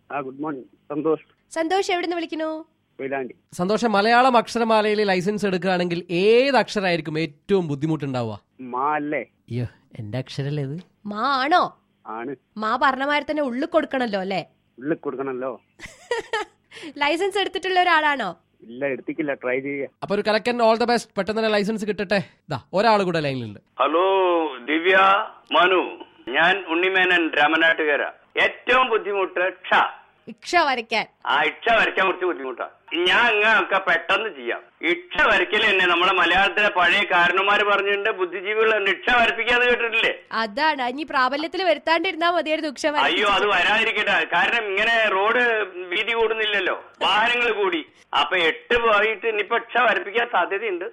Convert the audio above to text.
ആ good morning Santhosh Santhosh എവിടുന്ന് വിളിക്കുന്നു കൊയിലാണ്ടി സന്തോഷം മലയാളം അക്ഷരമാലയിൽ ലൈസൻസ് എടുക്കുകയാണെങ്കിൽ ഏത് അക്ഷരമായിരിക്കും ഏറ്റവും ബുദ്ധിമുട്ടുണ്ടാവുക മാ അല്ലേ അയ്യോ എന്റെ അക്ഷരല്ലേ ഇത് മാ ആണോ ആണ് മാ പറഞ്ഞ മാതിരി തന്നെ ഉള്ളിൽ കൊടുക്കണല്ലോ അല്ലേ ഉള്ളിൽ കൊടുക്കണല്ലോ ലൈസൻസ് എടുത്തിട്ടുള്ള ഒരാളാണോ ഇല്ല എടുത്തിക്കില്ല ട്രൈ ചെയ്യാം അപ്പൊ ഒരു കലക്കൻ ഓൾ ദ ബെസ്റ്റ് പെട്ടെന്ന് തന്നെ ലൈസൻസ് കിട്ടട്ടെ ഇതാ ഒരാൾ കൂടെ ലൈനിലുണ്ട് ഹലോ ദിവ്യ മനു ഞാൻ ഉണ്ണിമേനൻ രാമനാട്ടുകര ഏറ്റവും ബുദ്ധിമുട്ട് ക്ഷ ഇക്ഷ വരയ്ക്കാൻ ആ ഇക്ഷ വരയ്ക്കാൻ കുറച്ച് ബുദ്ധിമുട്ടാ ഞാൻ അങ്ങനെയൊക്കെ പെട്ടെന്ന് ചെയ്യാം ഇക്ഷ വരയ്ക്കൽ തന്നെ നമ്മളെ മലയാളത്തിലെ പഴയ കാരണന്മാര് പറഞ്ഞിട്ടുണ്ട് ബുദ്ധിജീവികൾ തന്നെ ഇക്ഷ വരപ്പിക്കാന്ന് കേട്ടിട്ടില്ലേ അതാണ് ഇനി പ്രാബല്യത്തിൽ വരുത്താണ്ടിരുന്നാ മതിയായിരുന്നു ഇക്ഷ വരയ്ക്കാൻ. അയ്യോ അത് വരാതിരിക്കട്ടെ കാരണം ഇങ്ങനെ റോഡ് വീതി കൂടുന്നില്ലല്ലോ വാഹനങ്ങൾ കൂടി അപ്പൊ എട്ട് പോയിട്ട് ഇനിയിപ്പോ ഇക്ഷ വരപ്പിക്കാൻ സാധ്യതയുണ്ട്